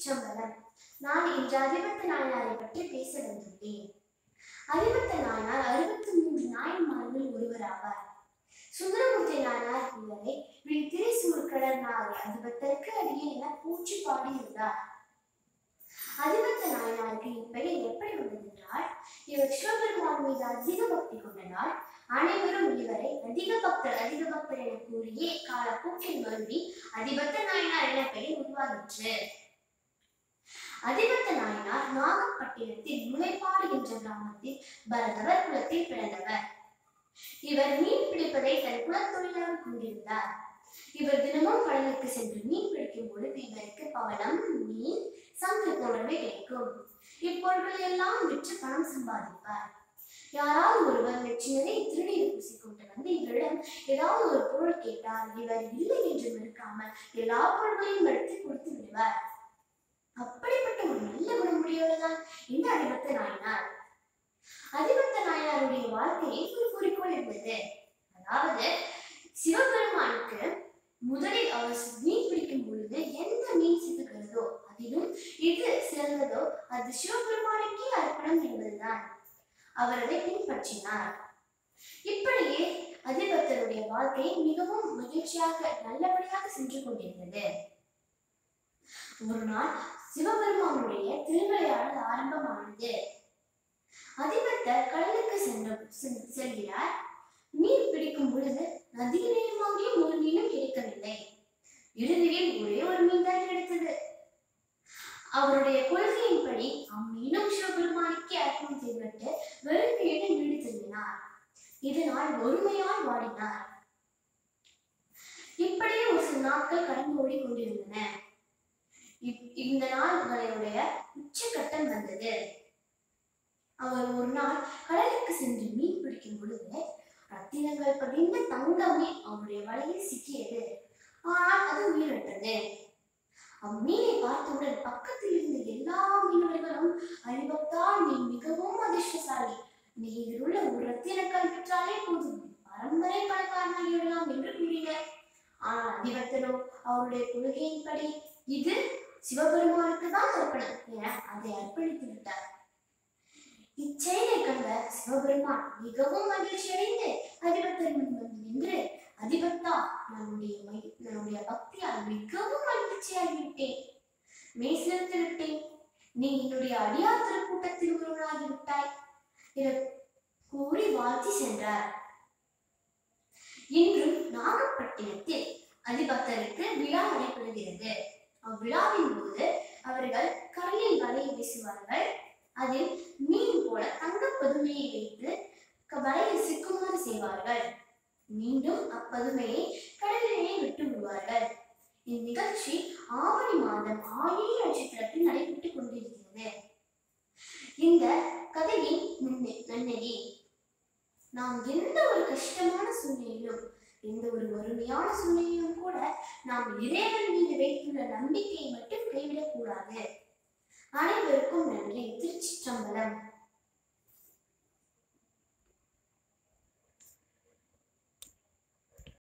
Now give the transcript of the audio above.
திருச்சிற்றம்பலம் நான் இன்று அதிபத்த நாயனாரை பற்றி பேச வந்துள்ளேன் அதிபத்த நாயனார் அறுபத்தி மூன்று நாயன்மார்கள் ஒருவராவார் சுந்தரமூர்த்தி நாயனார் இவரை விழி திரைசூர்கடல் நாரை அதிபத்தருக்கு அடியே என பூச்சி பாடியுள்ளார் அதிபத்த நாயனாருக்கு இப்பெயர் எப்படி வந்ததென்றால் இவர் சிவபெருமான் மீது அதிக பக்தி கொண்டதால் அனைவரும் இவரை அதிக பக்தர் அதிக பக்தர் என கூறியே காலப்போக்கில் மருவி அதிபத்த நாயனார் என பெயர் உருவாகிற்று அதிபத்த நாயனார் நாகப்பட்டினத்தில் முளைப்பாடு என்ற கிராமத்தில் பரதவர் குலத்தில் பிறந்தவர் இவர் மீன் பிடிப்பதை தன் குலத்தொழிலாக கொண்டிருந்தார் இவர் தினமும் கடலுக்கு சென்று மீன் பிடிக்கும் பொழுது இவருக்கு பவளம் மீன் சங்கு போன்றவை கிடைக்கும் இப்பொருட்களை எல்லாம் விற்று பணம் சம்பாதிப்பார் யாராவது ஒருவர் வெற்றினரை திருநீர் பூசிக்கொண்டு வந்து இவரிடம் ஏதாவது ஒரு பொருள் கேட்டால் இவர் இல்லை என்று மறுக்காமல் எல்லா பொருட்களையும் எடுத்து கொடுத்து விடுவார் அப்படிப்பட்ட ஒரு நல்ல குணமுடையவர் தான் இந்த அதிபத்த நாயனார் அதிபத்த நாயனாருடைய வாழ்க்கையில் ஒரு குறிக்கோள் இருந்தது அதாவது சிவபெருமானுக்கு முதலில் அவர் மீன் பிடிக்கும் பொழுது எந்த மீன் சிக்குகிறதோ அதிலும் எது சிறந்ததோ அது சிவபெருமானுக்கே அர்ப்பணம் என்பதுதான் அவர் அதை பின்பற்றினார் இப்படியே அதிபத்தருடைய வாழ்க்கை மிகவும் மகிழ்ச்சியாக நல்லபடியாக சென்று கொண்டிருந்தது ஒரு நாள் சிவபெருமானுடைய திருவிளையாடல் ஆரம்பமானது அதிபத்தர் கடலுக்கு சென்ற சென்- செல்கிறார் மீன் பிடிக்கும் பொழுது நதியில் வாங்கியும் ஒரு மீனும் கிடைக்கவில்லை இறுதியில் ஒரே ஒரு மீன் தான் கிடைத்தது அவருடைய கொள்கையின்படி அம்மீனும் சிவபெருமானுக்கே அர்ப்பணம் செய்துவிட்டு வெறுமையுடன் வீடு திரும்பினார் இதனால் ஒருமையால் வாடினார் இப்படியே ஒரு சில நாட்கள் கடந்து ஓடி கொண்டிருந்தன இப்- இந்த நாள்களுடைய உச்சகட்டம் வந்தது அவர் ஒரு நாள் கடலுக்கு சென்று மீன் பிடிக்கும் பொழுது ரத்தினங்கள் பதிந்த தங்க மீன் அவருடைய வலையில் சிக்கியது ஆனால் அது உயிரற்றது அம்மீனை பார்த்தவுடன் பக்கத்தில் இருந்த எல்லா மீனவர்களும் அறிவத்தா நீ மிகவும் அதிர்ஷ்டசாலி நீ இதில் உள்ள ஒரு ரத்தினக்கல் விற்றாலே போதும் பரம்பரை பணக்காரனாகி விடலாம் என்று கூறினர் ஆனால் அதிபத்தனோ அவருடைய கொள்கையின்படி இது சிவபெருமானுக்கு தான் அர்ப்பணம் என அதை அர்ப்பணித்து விட்டார் இச்செயலை கண்ட சிவபெருமான் மிகவும் மகிழ்ச்சி அடைந்து அதிபத்தர் முன் வந்து நின்று அதிபத்தா நம்முடைய மை- நம்முடைய பக்தியால் மிகவும் மகிழ்ச்சியாகிவிட்டேன் மெய் சிலிர்த்து விட்டேன் நீ என்னுடைய அடியார் திருக்கூட்டத்தில் ஒருவனாகி விட்டாய் என கூறி வாழ்த்தி சென்றார் இன்றும் நாகப்பட்டினத்தில் அதிபக்தருக்கு விழா நடைபெறுகிறது அவ்விழாவின் போது அவர்கள் கடலில் வலையை வீசுவார்கள் அதில் மீன் போல தங்கப் பதுமையை வைத்து க- வலையில் சிக்குமாறு செய்வார்கள் மீண்டும் அப்பதுமையை கடலிலேயே விட்டு விடுவார்கள் இந்நிகழ்ச்சி ஆவணி மாதம் ஆயிரி நட்சத்திரத்தில் நடைபெற்றுக் கொண்டிருக்கிறது இந்த கதையின் முன்னே நன்னெறி நாம் எந்த ஒரு கஷ்டமான சூழ்நிலையிலும் எந்த ஒரு வறுமையான சூழ்நிலையிலும் கூட நாம் இறைவன் மீது வைத்துள்ள நம்பிக்கையை மட்டும் கைவிடக் கூடாது அனைவருக்கும் நன்றி திருச்சிற்றம்பலம்